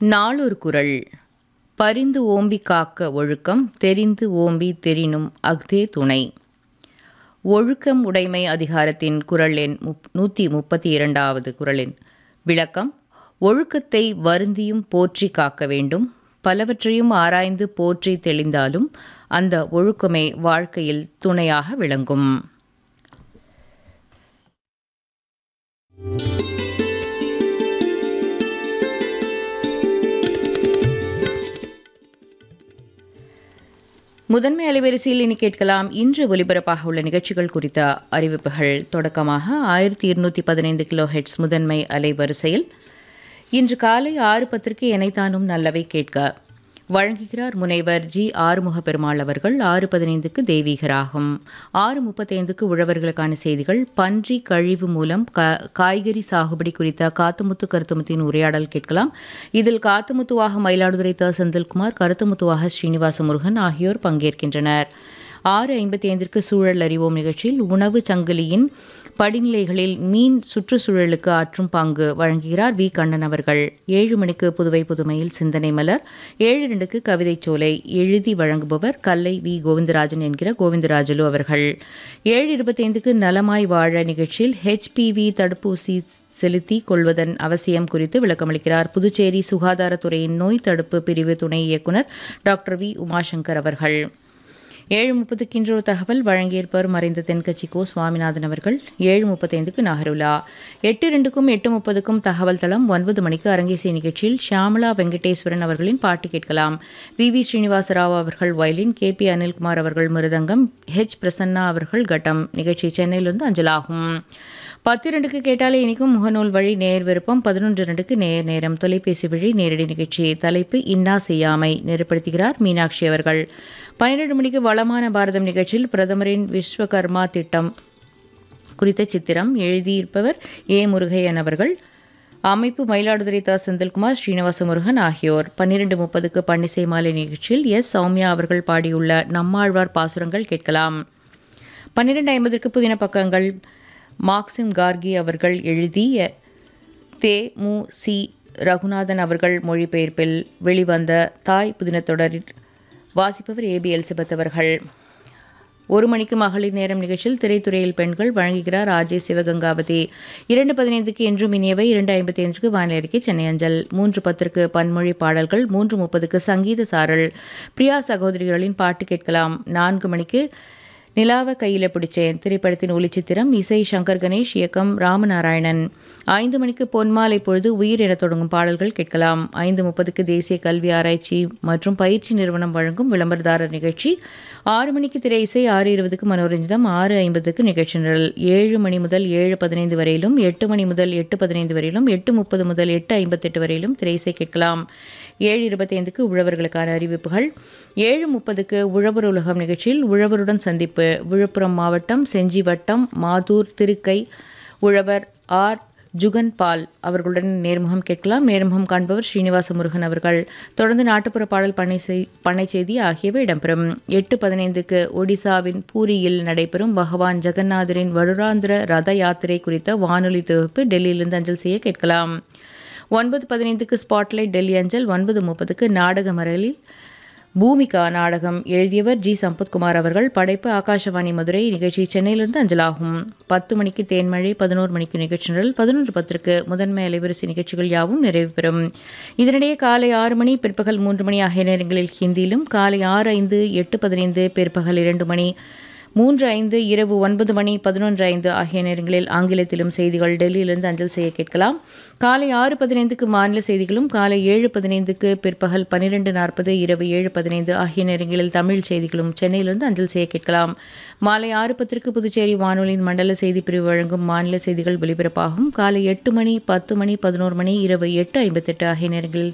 நாளொரு குறள் பரிந்து ஓம்பி காக்க ஒழுக்கம் தெரிந்து ஓம்பி தெரினும் அஃதே துணை ஒழுக்கம் உடைமை அதிகாரத்தின் குறள் எண் முப் நூற்றி முப்பத்தி இரண்டாவது குறளின் விளக்கம் ஒழுக்கத்தை வருந்தியும் போற்றி காக்க வேண்டும் பலவற்றையும் ஆராய்ந்து போற்றி தெளிந்தாலும் அந்த ஒழுக்கமே வாழ்க்கையில் துணையாக விளங்கும் முதன்மை அலைவரிசையில் இனி கேட்கலாம் இன்று ஒலிபரப்பாக உள்ள நிகழ்ச்சிகள் குறித்த அறிவிப்புகள் தொடக்கமாக ஆயிரத்தி இருநூற்றி பதினைந்து கிலோ ஹெட்ஸ் முதன்மை அலைவரிசையில் இன்று காலை ஆறு பத்திற்கு எனைத்தானும் நல்லவை கேட்க வழங்குகிறார் முனைவர் ஜி ஆறுமுக பெருமாள் அவர்கள் ஆறு பதினைந்துக்கு தெய்வீகராகும் ஆறு முப்பத்தைந்துக்கு உழவர்களுக்கான செய்திகள் பன்றி கழிவு மூலம் க காய்கறி சாகுபடி குறித்த காத்துமுத்து கருத்துமுத்தின் உரையாடல் கேட்கலாம் இதில் காத்துமுத்துவாக மயிலாடுதுறை த செந்தில்குமார் கருத்துமுத்துவாக ஸ்ரீனிவாச முருகன் ஆகியோர் பங்கேற்கின்றனர் ஆறு ஐம்பத்தி ஐந்திற்கு சூழல் அறிவோம் நிகழ்ச்சியில் உணவு சங்கிலியின் படிநிலைகளில் மீன் சுற்றுச்சூழலுக்கு ஆற்றும் பங்கு வழங்குகிறார் வி கண்ணன் அவர்கள் ஏழு மணிக்கு புதுவை புதுமையில் சிந்தனை மலர் ஏழு ரெண்டுக்கு கவிதை சோலை எழுதி வழங்குபவர் கல்லை வி கோவிந்தராஜன் என்கிற கோவிந்தராஜலு அவர்கள் ஏழு இருபத்தைந்துக்கு நலமாய் வாழ நிகழ்ச்சியில் ஹெச்பிவி தடுப்பூசி செலுத்தி கொள்வதன் அவசியம் குறித்து விளக்கமளிக்கிறார் புதுச்சேரி சுகாதாரத்துறையின் நோய் தடுப்பு பிரிவு துணை இயக்குநர் டாக்டர் வி உமாசங்கர் அவர்கள் ஏழு முப்பதுக்கு இன்று ஒரு தகவல் வழங்கியிருப்பவர் மறைந்த தென்கட்சி கோ சுவாமிநாதன் அவர்கள் ஏழு முப்பத்தைந்துக்கு நாகருலா எட்டு ரெண்டுக்கும் எட்டு முப்பதுக்கும் தகவல் தளம் ஒன்பது மணிக்கு அரங்கேசிய நிகழ்ச்சியில் ஷியாமலா வெங்கடேஸ்வரன் அவர்களின் பாட்டு கேட்கலாம் வி வி ஸ்ரீனிவாசராவ் அவர்கள் வயலின் கே பி அனில்குமார் அவர்கள் மிருதங்கம் ஹெச் பிரசன்னா அவர்கள் கட்டம் நிகழ்ச்சி சென்னையிலிருந்து அஞ்சலாகும் பத்து ரெண்டுக்கு கேட்டாலே இனிக்கும் முகநூல் வழி நேர் விருப்பம் பதினொன்று ரெண்டுக்கு நேர் நேரம் தொலைபேசி வழி நேரடி நிகழ்ச்சி தலைப்பு இன்னா செய்யாமை நெருப்படுத்துகிறார் மீனாட்சி அவர்கள் பன்னிரண்டு மணிக்கு வளமான பாரதம் நிகழ்ச்சியில் பிரதமரின் விஸ்வகர்மா திட்டம் குறித்த சித்திரம் எழுதியிருப்பவர் ஏ முருகையன் அவர்கள் அமைப்பு மயிலாடுதுறை த செந்தில்குமார் ஸ்ரீனிவாச முருகன் ஆகியோர் பன்னிரண்டு முப்பதுக்கு பன்னிசை மாலை நிகழ்ச்சியில் எஸ் சௌமியா அவர்கள் பாடியுள்ள நம்மாழ்வார் பாசுரங்கள் கேட்கலாம் பன்னிரெண்டு ஐம்பதற்கு புதின பக்கங்கள் மார்க்சிம் கார்கி அவர்கள் எழுதிய தே மு சி ரகுநாதன் அவர்கள் மொழிபெயர்ப்பில் வெளிவந்த தாய் புதின தொடரில் வாசிப்பவர் ஏபி எல்சபெத் அவர்கள் ஒரு மணிக்கு மகளிர் நேரம் நிகழ்ச்சியில் திரைத்துறையில் பெண்கள் வழங்குகிறார் ஆர்ஜே சிவகங்காவதி இரண்டு பதினைந்துக்கு என்றும் இனியவை இரண்டு ஐம்பத்தி ஐந்துக்கு வானிலை அறிக்கை சென்னை அஞ்சல் மூன்று பத்திற்கு பன்மொழி பாடல்கள் மூன்று முப்பதுக்கு சங்கீத சாரல் பிரியா சகோதரிகளின் பாட்டு கேட்கலாம் நான்கு மணிக்கு நிலாவ கையில் பிடிச்சேன் திரைப்படத்தின் ஒளிச்சித்திரம் இசை சங்கர் கணேஷ் இயக்கம் ராமநாராயணன் ஐந்து மணிக்கு பொன்மாலை பொழுது உயிர் என தொடங்கும் பாடல்கள் கேட்கலாம் ஐந்து முப்பதுக்கு தேசிய கல்வி ஆராய்ச்சி மற்றும் பயிற்சி நிறுவனம் வழங்கும் விளம்பரதாரர் நிகழ்ச்சி ஆறு மணிக்கு திரை இசை ஆறு இருபதுக்கு மனோரஞ்சிதம் ஆறு ஐம்பதுக்கு நிகழ்ச்சி நிரல் ஏழு மணி முதல் ஏழு பதினைந்து வரையிலும் எட்டு மணி முதல் எட்டு பதினைந்து வரையிலும் எட்டு முப்பது முதல் எட்டு ஐம்பத்தெட்டு வரையிலும் திரை இசை கேட்கலாம் ஏழு இருபத்தைந்துக்கு உழவர்களுக்கான அறிவிப்புகள் ஏழு முப்பதுக்கு உழவர் உலகம் நிகழ்ச்சியில் உழவருடன் சந்திப்பு விழுப்புரம் மாவட்டம் செஞ்சி வட்டம் மாதூர் திருக்கை உழவர் ஆர் ஜுகன் பால் அவர்களுடன் நேர்முகம் கேட்கலாம் நேர்முகம் காண்பவர் ஸ்ரீனிவாச முருகன் அவர்கள் தொடர்ந்து நாட்டுப்புற பாடல் பண்ணை செய் பண்ணை செய்தி ஆகியவை இடம்பெறும் எட்டு பதினைந்துக்கு ஒடிசாவின் பூரியில் நடைபெறும் பகவான் ஜெகநாதரின் வருடாந்திர ரத யாத்திரை குறித்த வானொலி தொகுப்பு டெல்லியிலிருந்து அஞ்சல் செய்ய கேட்கலாம் ஒன்பது பதினைந்துக்கு ஸ்பாட்லைட் டெல்லி அஞ்சல் ஒன்பது முப்பதுக்கு நாடக மரலில் பூமிகா நாடகம் எழுதியவர் ஜி சம்பத்குமார் அவர்கள் படைப்பு ஆகாஷவாணி மதுரை நிகழ்ச்சி சென்னையிலிருந்து அஞ்சலாகும் பத்து மணிக்கு தேன்மழை பதினோரு மணிக்கு நிகழ்ச்சி நிரல் பதினொன்று பத்திற்கு முதன்மை அலைவரிசை நிகழ்ச்சிகள் யாவும் நிறைவு பெறும் இதனிடையே காலை ஆறு மணி பிற்பகல் மூன்று மணி ஆகிய நேரங்களில் ஹிந்தியிலும் காலை ஆறு ஐந்து எட்டு பதினைந்து பிற்பகல் இரண்டு மணி மூன்று ஐந்து இரவு ஒன்பது மணி பதினொன்று ஐந்து ஆகிய நேரங்களில் ஆங்கிலத்திலும் செய்திகள் டெல்லியிலிருந்து அஞ்சல் செய்ய கேட்கலாம் காலை ஆறு பதினைந்துக்கு மாநில செய்திகளும் காலை ஏழு பதினைந்துக்கு பிற்பகல் பன்னிரெண்டு நாற்பது இரவு ஏழு பதினைந்து ஆகிய நேரங்களில் தமிழ் செய்திகளும் சென்னையிலிருந்து அஞ்சல் செய்ய கேட்கலாம் மாலை ஆறு பத்திற்கு புதுச்சேரி வானொலியின் மண்டல செய்தி பிரிவு வழங்கும் மாநில செய்திகள் ஒலிபரப்பாகும் காலை எட்டு மணி பத்து மணி பதினோரு மணி இரவு எட்டு ஐம்பத்தெட்டு ஆகிய நேரங்களில்